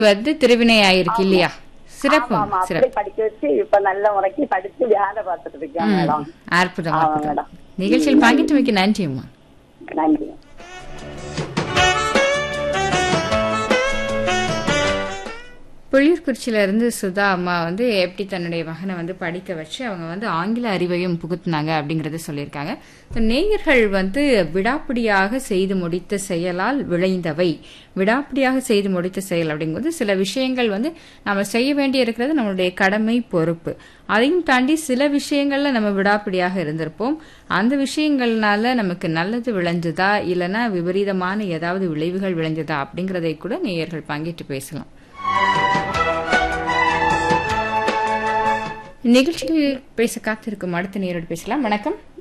வந்து திருவினை ஆயிருக்கு இல்லையா சிறப்பு ஆமா அப்படி சிறப்பு படிக்க வச்சு இப்ப நல்ல முறைக்கு படிச்சு வேலை பார்த்துட்டு இருக்கேன் மேடம் அற்புதம் ஆமா, அற்புதம் மேடம். நிகழ்ச்சியில் பங்கிட்டு வைக்க நன்றிம்மா நன்றி புளியூர்குறிச்சியில இருந்து சுதா அம்மா வந்து எப்படி தன்னுடைய மகனை வந்து படிக்க வச்சு அவங்க வந்து ஆங்கில அறிவையும் புகுத்துனாங்க அப்படிங்கறத சொல்லியிருக்காங்க இப்ப நேயர்கள் வந்து விடாப்பிடியாக செய்து முடித்த செயலால் விளைந்தவை விடாப்பிடியாக செய்து முடித்த செயல் அப்படிங்கும்போது சில விஷயங்கள் வந்து நம்ம செய்ய வேண்டி இருக்கிறது நம்மளுடைய கடமை பொறுப்பு அதையும் தாண்டி சில விஷயங்கள்ல நம்ம விடாப்பிடியாக இருந்திருப்போம் அந்த விஷயங்கள்னால நமக்கு நல்லது விளைஞ்சதா இல்லைன்னா விபரீதமான ஏதாவது விளைவுகள் விளைஞ்சதா அப்படிங்கறதை கூட நேயர்கள் பங்கிட்டு பேசலாம் நிகழ்ச்சியில் பேச காத்திருக்கும் அடுத்த நேரோடு பேசலாம் வணக்கம்